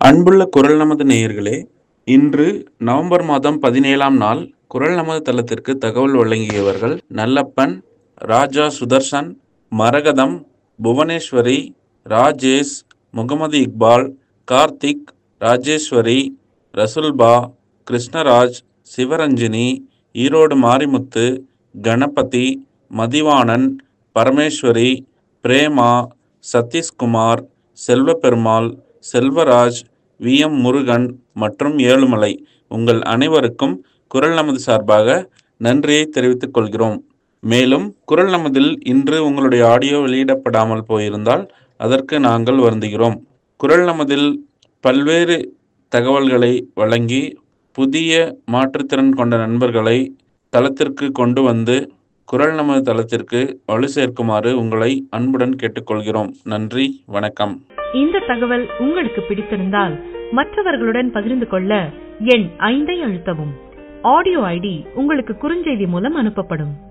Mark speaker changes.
Speaker 1: அன்புள்ள குரல் நமது நேயர்களே இன்று நவம்பர் மாதம் பதினேழாம் நாள் குரல் நமது தளத்திற்கு தகவல் வழங்கியவர்கள் நல்லப்பன் ராஜா சுதர்சன் மரகதம் புவனேஸ்வரி ராஜேஷ் முகமது இக்பால் கார்த்திக் ராஜேஸ்வரி ரசுல்பா கிருஷ்ணராஜ் சிவரஞ்சினி ஈரோடு மாரிமுத்து கணபதி மதிவாணன் பரமேஸ்வரி பிரேமா சதீஷ்குமார் செல்வபெருமாள் செல்வராஜ் வி எம் முருகன் மற்றும் ஏழுமலை உங்கள் அனைவருக்கும் குரல் நமது சார்பாக நன்றியை தெரிவித்துக் கொள்கிறோம் மேலும் குரல் நமதில் இன்று உங்களுடைய ஆடியோ வெளியிடப்படாமல் போயிருந்தால் அதற்கு நாங்கள் வருந்துகிறோம் குரல் நமதில் பல்வேறு தகவல்களை வழங்கி புதிய மாற்றுத்திறன் கொண்ட நண்பர்களை தளத்திற்கு கொண்டு வந்து குரல் நமது தளத்திற்கு வலு சேர்க்குமாறு உங்களை அன்புடன் கேட்டுக்கொள்கிறோம் நன்றி வணக்கம்
Speaker 2: இந்த தகவல் உங்களுக்கு பிடித்திருந்தால் மற்றவர்களுடன் பகிர்ந்து கொள்ள எண் ஐந்தை அழுத்தவும் ஆடியோ ஐடி உங்களுக்கு குறுஞ்செய்தி மூலம் அனுப்பப்படும்